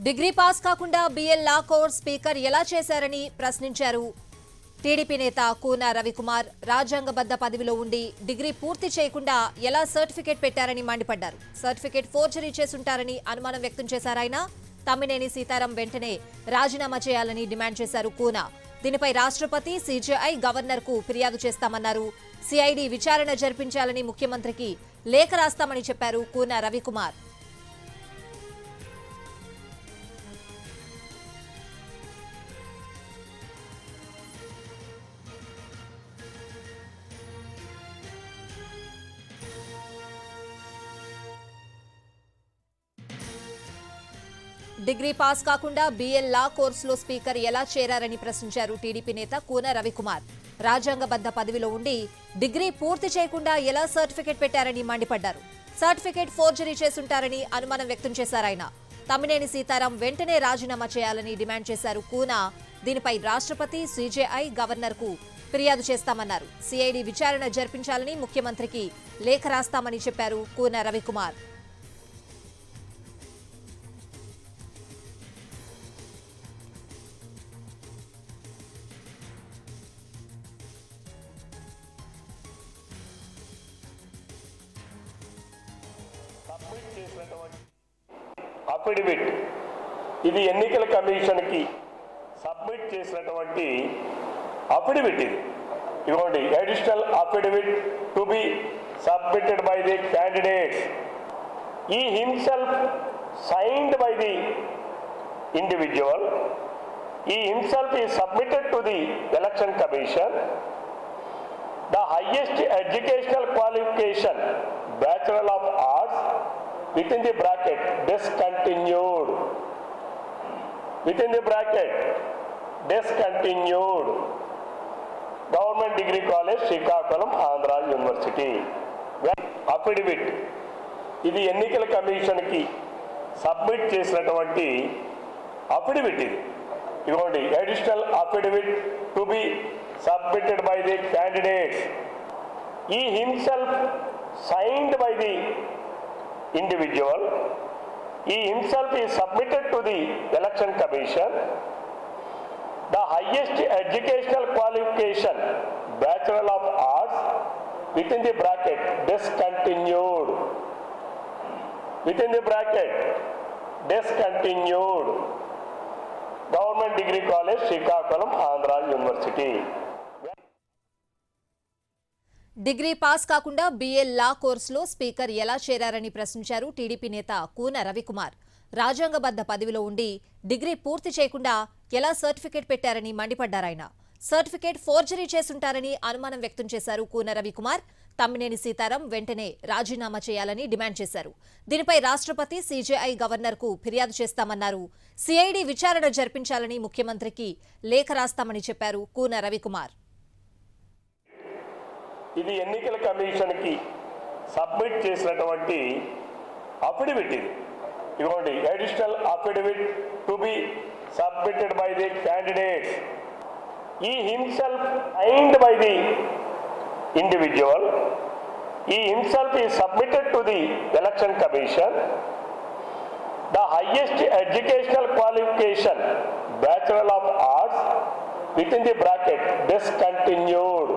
degree pass కాకుండా BL law course speaker ఎలా చేశారని ప్రశ్నించారు టీడీపీ నేత కూన రవికుమార్ రాజ్యాంగబద్ధ పదవిలో ఉండి డిగ్రీ పూర్తి చేయకుండా ఎలా సర్టిఫికేట్ పెట్టారని మండిపడ్డారు సర్టిఫికేట్ ఫోర్జరీ చేసుంటారని అనుమానం వ్యక్తం చేశారు ఆయన తమ్మినేని సీతారాం వెంటనే రాజీనామా చేయాలని డిమాండ్ చేశారు కూన దీనిపై రాష్ట్రపతి సీజేఐ గవర్నర్ కు ఫిర్యాదు చేస్తామన్నారు సిఐడి విచారణ జరిపించాలని ముఖ్యమంత్రికి లేఖ రాస్తామని చెప్పారు కూన రవికుమార్ డిగ్రీ పాస్ కాకుండా బిఎల్ లా కోర్సులో స్పీకర్ ఎలా చేరారని ప్రశ్నించారు టీడీపీ నేత కూన రవికుమార్ రాజ్యాంగబద్ధ పదవిలో ఉండి డిగ్రీ పూర్తి చేయకుండా ఎలా సర్టిఫికేట్ పెట్టారని మండిపడ్డారు సర్టిఫికేట్ ఫోర్జరీ చేసుంటారని అనుమానం వ్యక్తం చేశారు ఆయన తమ్మినేని సీతారాం వెంటనే రాజీనామా చేయాలని డిమాండ్ చేశారు కూన దీనిపై రాష్ట్రపతి సీజేఐ గవర్నర్ కు ఫిర్యాదు చేస్తామన్నారు సిఐడి విచారణ జరిపించాలని ముఖ్యమంత్రికి లేఖ రాస్తామని చెప్పారు కూన రవికుమార్ సబ్మిట్ చేసినటువంటి అఫిడవిట్ ఇది ఎన్నికల కమిషన్కి సబ్మిట్ చేసినటువంటి అఫిడవిట్ ఇది ఇదిగోండి additional affidavit to be submitted by the candidates he himself signed by the individual he himself he submitted to the election commission the highest educational qualification bachelor of arts within the bracket discontinued within the bracket discontinued government degree college Srikakulam Andhra university affidavit ఇది ఎన్నికల కమిషన్కి submit చేసినటువంటి affidavit ఇది ఇదిగోండి additional affidavit to be submitted by the candidates he himself signed by the individual he himself he submitted to the election commission the highest educational qualification bachelor of arts with in the bracket discontinued with in the bracket discontinued government degree college Srikakulam Andhra university degree pass కాకుండా BL law కోర్సులో speaker ఎలా చేరారని ప్రశ్నించారు TDP నేత కూన రవికుమార్ రాజ్యాంగబద్ధ పదవిలో ఉండి degree పూర్తి చేయకుండా ఎలా సర్టిఫికేట్ పెట్టారని మండిపడ్డారాయన సర్టిఫికేట్ ఫోర్జరీ చేసుంటారని అనుమానం వ్యక్తం చేశారు కూన రవికుమార్ తమ్మినేని సీతారాం వెంటనే రాజీనామా చేయాలని డిమాండ్ చేశారు దీనిపై రాష్ట్రపతి సీజేఐ గవర్నర్ కు ఫిర్యాదు చేస్తామన్నారు సిఐడి విచారణ జరిపించాలని ముఖ్యమంత్రికి లేఖ రాస్తామని చెప్పారు కూన రవికుమార్ ఇది ఎన్నికల కమిషన్కి సబ్మిట్ చేసినటువంటి అఫిడవిట్ ఇది ఇదిగోండి additional affidavit to be submitted by the candidates he himself signed by the individual he himself he submitted to the election commission the highest educational qualification bachelor of arts with in the bracket discontinued